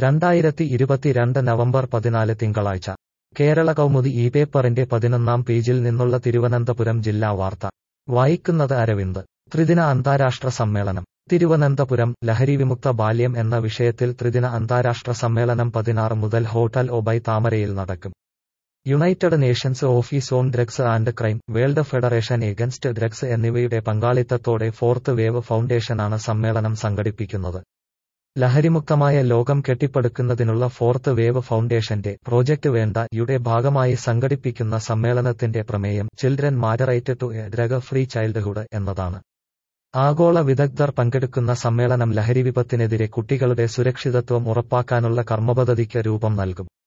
രണ്ടായിരത്തി ഇരുപത്തിരണ്ട് നവംബർ പതിനാല് തിങ്കളാഴ്ച കേരള കൗമുദി ഈ പേപ്പറിന്റെ പതിനൊന്നാം പേജിൽ നിന്നുള്ള തിരുവനന്തപുരം ജില്ലാ വാർത്ത വായിക്കുന്നത് അരവിന്ദ് ത്രിദിന അന്താരാഷ്ട്ര സമ്മേളനം തിരുവനന്തപുരം ലഹരിവിമുക്ത ബാല്യം എന്ന വിഷയത്തിൽ ത്രിദിന അന്താരാഷ്ട്ര സമ്മേളനം പതിനാറ് മുതൽ ഹോട്ടൽ ഒബൈ താമരയിൽ നടക്കും United Nations office on drugs and crime world federation against drugs എന്നിവയുടെ പങ്കാളിത്തത്തോടെ ഫോർത്ത് വേവ് ഫൗണ്ടേഷനാണ് സമ്മേളനം സംഘടിപ്പിക്കുന്നത് ലഹരിമുക്തമായ ലോകം കെട്ടിപ്പടുക്കുന്നതിനുള്ള ഫോർത്ത് വേവ് ഫൗണ്ടേഷന്റെ പ്രോജക്ട് വേണ്ട യുടെ ഭാഗമായി സംഘടിപ്പിക്കുന്ന സമ്മേളനത്തിന്റെ പ്രമേയം children matter right to a drug free childhood എന്നതാണ് ആഗോള വിദഗ്ധർ പങ്കെടുക്കുന്ന സമ്മേളനം ലഹരിവിപത്തിനെതിരെ കുട്ടികളുടെ സുരക്ഷിതത്വം ഉറപ്പാക്കാനുള്ള കർമ്മപദ്ധതിക്ക് രൂപം നൽകും